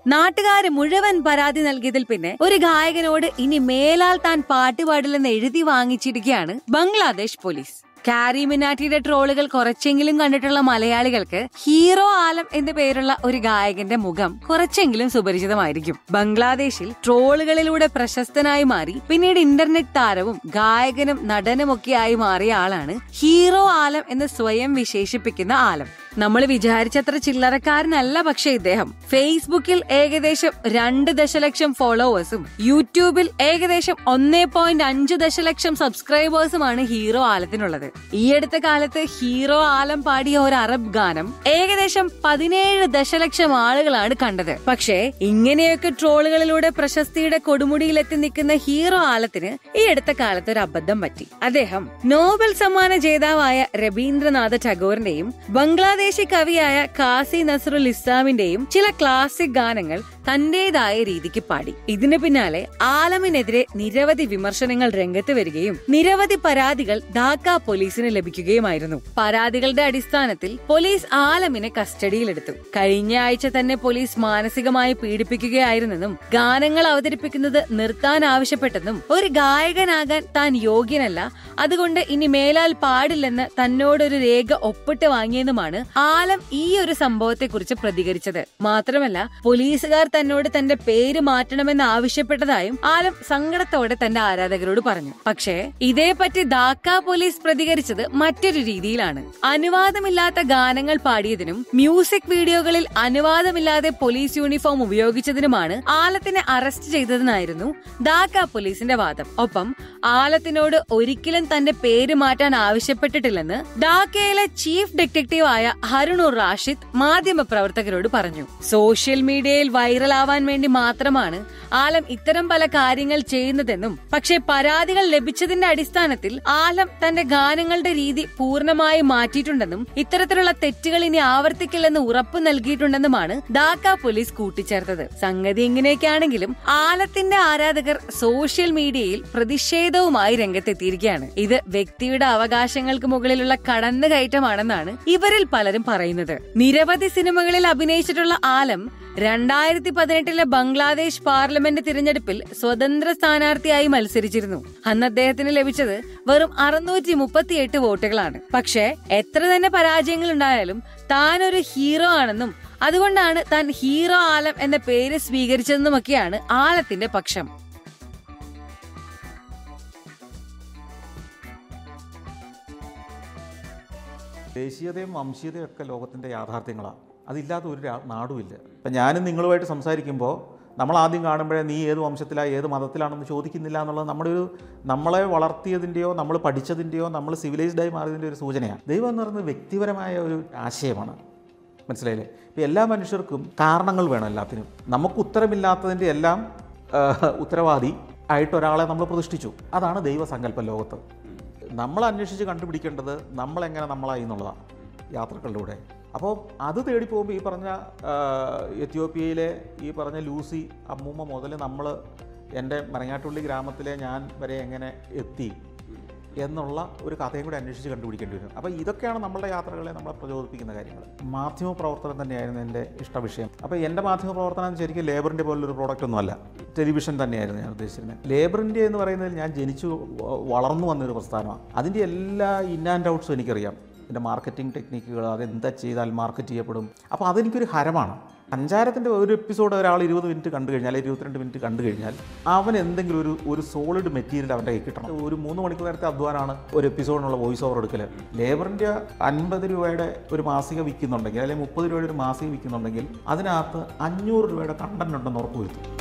നാട്ടുകാര് മുഴുവൻ പരാതി നൽകിയതിൽ പിന്നെ ഒരു ഗായകനോട് ഇനി മേലാൽ താൻ പാട്ട് പാടില്ലെന്ന് എഴുതി വാങ്ങിച്ചിരിക്കുകയാണ് ബംഗ്ലാദേശ് പോലീസ് കാരി മിനാറ്റിയുടെ ട്രോളുകൾ കുറച്ചെങ്കിലും കണ്ടിട്ടുള്ള മലയാളികൾക്ക് ഹീറോ ആലം എന്ന പേരുള്ള ഒരു ഗായകന്റെ മുഖം കുറച്ചെങ്കിലും സുപരിചിതമായിരിക്കും ബംഗ്ലാദേശിൽ ട്രോളുകളിലൂടെ പ്രശസ്തനായി മാറി പിന്നീട് ഇന്റർനെറ്റ് താരവും ഗായകനും നടനുമൊക്കെയായി മാറിയ ആളാണ് ഹീറോ ആലം എന്ന് സ്വയം വിശേഷിപ്പിക്കുന്ന ആലം നമ്മൾ വിചാരിച്ചത്ര ചില്ലറക്കാരനല്ല പക്ഷെ ഇദ്ദേഹം ഫേസ്ബുക്കിൽ ഏകദേശം രണ്ട് ദശലക്ഷം ഫോളോവേഴ്സും യൂട്യൂബിൽ ഏകദേശം ഒന്നേ പോയിന്റ് അഞ്ച് ദശലക്ഷം സബ്സ്ക്രൈബേഴ്സുമാണ് ഹീറോ ആലത്തിനുള്ളത് ഈ അടുത്ത കാലത്ത് ഹീറോ ആലം പാടിയ ഒരു അറബ് ഗാനം ഏകദേശം പതിനേഴ് ദശലക്ഷം ആളുകളാണ് കണ്ടത് പക്ഷേ ഇങ്ങനെയൊക്കെ ട്രോളുകളിലൂടെ പ്രശസ്തിയുടെ കൊടുമുടിയിലെത്തി നിൽക്കുന്ന ഹീറോ ആലത്തിന് ഈ അടുത്ത കാലത്ത് ഒരു അബദ്ധം പറ്റി അദ്ദേഹം നോബൽ സമ്മാന ജേതാവായ രവീന്ദ്രനാഥ ടാഗോറിന്റെയും ബംഗ്ലാദേശി കവിയായ കാസി നസറുൽ ഇസ്ലാമിന്റെയും ചില ക്ലാസിക് ഗാനങ്ങൾ തന്റേതായ രീതിക്ക് പാടി ഇതിന് പിന്നാലെ ആലമിനെതിരെ നിരവധി വിമർശനങ്ങൾ രംഗത്ത് വരികയും നിരവധി പരാതികൾ ധാക്ക പോലീസിന് ലഭിക്കുകയുമായിരുന്നു പരാതികളുടെ അടിസ്ഥാനത്തിൽ പോലീസ് ആലമിനെ കസ്റ്റഡിയിലെടുത്തു കഴിഞ്ഞ ആഴ്ച തന്നെ പോലീസ് മാനസികമായി പീഡിപ്പിക്കുകയായിരുന്നെന്നും ഗാനങ്ങൾ അവതരിപ്പിക്കുന്നത് നിർത്താൻ ആവശ്യപ്പെട്ടെന്നും ഒരു ഗായകനാകാൻ താൻ യോഗ്യനല്ല അതുകൊണ്ട് ഇനി മേലാൽ പാടില്ലെന്ന് തന്നോടൊരു രേഖ ഒപ്പിട്ട് വാങ്ങിയെന്നുമാണ് ആലം ഈ ഒരു സംഭവത്തെക്കുറിച്ച് പ്രതികരിച്ചത് മാത്രമല്ല പോലീസുകാർ തന്നോട് തന്റെ പേര് മാറ്റണമെന്ന് ആവശ്യപ്പെട്ടതായും ആലം സങ്കടത്തോടെ തന്റെ ആരാധകരോട് പറഞ്ഞു പക്ഷേ ഇതേപ്പറ്റി ധാക്ക പോലീസ് പ്രതികരിച്ചത് മറ്റൊരു രീതിയിലാണ് അനുവാദമില്ലാത്ത ഗാനങ്ങൾ പാടിയതിനും മ്യൂസിക് വീഡിയോകളിൽ അനുവാദമില്ലാതെ പോലീസ് യൂണിഫോം ഉപയോഗിച്ചതിനുമാണ് ആലത്തിനെ അറസ്റ്റ് ചെയ്തതെന്നായിരുന്നു ധാക്ക പോലീസിന്റെ വാദം ഒപ്പം ആലത്തിനോട് ഒരിക്കലും തന്റെ പേര് മാറ്റാൻ ആവശ്യപ്പെട്ടിട്ടില്ലെന്ന് ധാക്കയിലെ ചീഫ് ഡിറ്റക്റ്റീവ് ആയ ഹരുണുർ റാഷിദ് മാധ്യമ പ്രവർത്തകരോട് പറഞ്ഞു സോഷ്യൽ മീഡിയയിൽ വൈറലാവാൻ വേണ്ടി മാത്രമാണ് ആലം ഇത്തരം പല കാര്യങ്ങൾ ചെയ്യുന്നതെന്നും പക്ഷേ പരാതികൾ ലഭിച്ചതിന്റെ അടിസ്ഥാനത്തിൽ ആലം തന്റെ ഗാനങ്ങളുടെ രീതി പൂർണ്ണമായി മാറ്റിയിട്ടുണ്ടെന്നും ഇത്തരത്തിലുള്ള തെറ്റുകൾ ഇനി ആവർത്തിക്കില്ലെന്ന് ഉറപ്പു നൽകിയിട്ടുണ്ടെന്നുമാണ് ധാക്ക പോലീസ് കൂട്ടിച്ചേർത്തത് സംഗതി ഇങ്ങനെയൊക്കെയാണെങ്കിലും ആലത്തിന്റെ ആരാധകർ സോഷ്യൽ മീഡിയയിൽ പ്രതിഷേധവുമായി രംഗത്തെത്തിയിരിക്കുകയാണ് ഇത് വ്യക്തിയുടെ അവകാശങ്ങൾക്ക് മുകളിലുള്ള കടന്നുകയറ്റമാണെന്നാണ് ഇവരിൽ പലരും പറയുന്നത് നിരവധി സിനിമകളിൽ അഭിനയിച്ചിട്ടുള്ള ആലം രണ്ടായിരത്തി പതിനെട്ടിലെ ബംഗ്ലാദേശ് പാർലമെന്റ് തിരഞ്ഞെടുപ്പിൽ സ്വതന്ത്ര സ്ഥാനാർത്ഥിയായി മത്സരിച്ചിരുന്നു അന്ന് അദ്ദേഹത്തിന് ലഭിച്ചത് വെറും അറുന്നൂറ്റി മുപ്പത്തിയെട്ട് വോട്ടുകളാണ് പക്ഷേ എത്ര തന്നെ പരാജയങ്ങൾ ഉണ്ടായാലും താൻ ഒരു ഹീറോ ആണെന്നും അതുകൊണ്ടാണ് താൻ ഹീറോ ആലം എന്ന പേര് സ്വീകരിച്ചതെന്നുമൊക്കെയാണ് ആലത്തിന്റെ പക്ഷം ദേശീയതയും വംശീയതയും ഒക്കെ ലോകത്തിൻ്റെ യാഥാർത്ഥ്യങ്ങളാണ് അതില്ലാത്ത ഒരു രാ- നാടുമില്ല ഇപ്പം ഞാനും നിങ്ങളുമായിട്ട് സംസാരിക്കുമ്പോൾ നമ്മൾ ആദ്യം കാണുമ്പോഴേ നീ ഏത് വംശത്തിലാണ് ഏത് മതത്തിലാണെന്ന് ചോദിക്കുന്നില്ല എന്നുള്ളത് നമ്മുടെ ഒരു നമ്മളെ വളർത്തിയതിൻ്റെയോ നമ്മൾ പഠിച്ചതിൻ്റെയോ നമ്മൾ സിവിലൈസ്ഡായി മാറിയതിൻ്റെ ഒരു സൂചനയാണ് ദൈവം എന്ന് പറയുന്നത് വ്യക്തിപരമായ ഒരു ആശയമാണ് മനസ്സിലായില്ലേ ഇപ്പം എല്ലാ മനുഷ്യർക്കും കാരണങ്ങൾ വേണം എല്ലാത്തിനും നമുക്ക് ഉത്തരമില്ലാത്തതിൻ്റെ എല്ലാം ആ, ഉത്തരവാദി ആയിട്ട് ഒരാളെ നമ്മൾ പ്രതിഷ്ഠിച്ചു അതാണ് ദൈവസങ്കല്പം ലോകത്ത് നമ്മൾ അന്വേഷിച്ച് കണ്ടുപിടിക്കേണ്ടത് നമ്മളെങ്ങനെ നമ്മളായി എന്നുള്ളതാണ് യാത്രകളിലൂടെ അപ്പോൾ അത് തേടി പോകുമ്പോൾ ഈ പറഞ്ഞ ആ, എത്യോപ്യയിലെ ഈ പറഞ്ഞ ലൂസി അമ്മൂമ്മ മുതൽ നമ്മൾ എൻ്റെ മരങ്ങാട്ടുള്ളി ഗ്രാമത്തിലെ ഞാൻ വരെ എങ്ങനെ എത്തി എന്നുള്ള ഒരു കഥയും കൂടി അന്വേഷിച്ച് കണ്ടുപിടിക്കേണ്ടി വരും അപ്പോൾ ഇതൊക്കെയാണ് നമ്മളുടെ യാത്രകളെ നമ്മളെ പ്രചോദിപ്പിക്കുന്ന കാര്യങ്ങൾ മാധ്യമ പ്രവർത്തനം തന്നെയായിരുന്നു എൻ്റെ ഇഷ്ടവിഷയം അപ്പോൾ എൻ്റെ മാധ്യമ പ്രവർത്തനം ശരിക്കും ലേബറിൻ്റെ പോലൊരു പ്രോഡക്റ്റ് ഒന്നുമല്ല ടെലിവിഷൻ തന്നെയായിരുന്നു ഞാൻ ഉദ്ദേശിച്ചിരുന്നത് ലേബർ ഇന്ത്യ എന്ന് പറയുന്നതിൽ ഞാൻ ജനിച്ചു വ- വളർന്നു വന്നൊരു പ്രസ്ഥാനമാണ് അതിൻ്റെ എല്ലാ ഇൻ ആൻഡ് ഔട്ട്സും എനിക്കറിയാം ഇതിൻ്റെ മാർക്കറ്റിംഗ് ടെക്നിക്കുകൾ അതെന്താ ചെയ്താൽ മാർക്കറ്റ് ചെയ്യപ്പെടും അപ്പോൾ അതെനിക്കൊരു ഹരമാണ് സഞ്ചാരത്തിൻ്റെ ഒരു എപ്പിസോഡ് ഒരാൾ ഇരുപത് മിനിറ്റ് കണ്ടു കഴിഞ്ഞാൽ അല്ലെങ്കിൽ ഇരുപത്തിരണ്ട് മിനിറ്റ് കണ്ടു കഴിഞ്ഞാൽ അവൻ എന്തെങ്കിലും ഒരു ഒരു സോളിഡ് മെറ്റീരിയൽ അവൻ്റെ കയ്യിൽ കിട്ടണം ഒരു മൂന്ന് മണിക്കൂർ നേരത്തെ അധ്വാനമാണ് ഒരു എപ്പിസോഡിനുള്ള വോയിസ് ഓവർ എടുക്കൽ ലേബറിൻ്റെ അൻപത് രൂപയുടെ ഒരു മാസിക വിൽക്കുന്നുണ്ടെങ്കിൽ അല്ലെങ്കിൽ മുപ്പത് രൂപയുടെ ഒരു മാസിക വിൽക്കുന്നുണ്ടെങ്കിൽ അതിനകത്ത് അഞ്ഞൂറ് രൂപയുടെ കണ്ടന്റ് ഉണ്ടെന്ന് ഉറപ്പ് വരുത്തും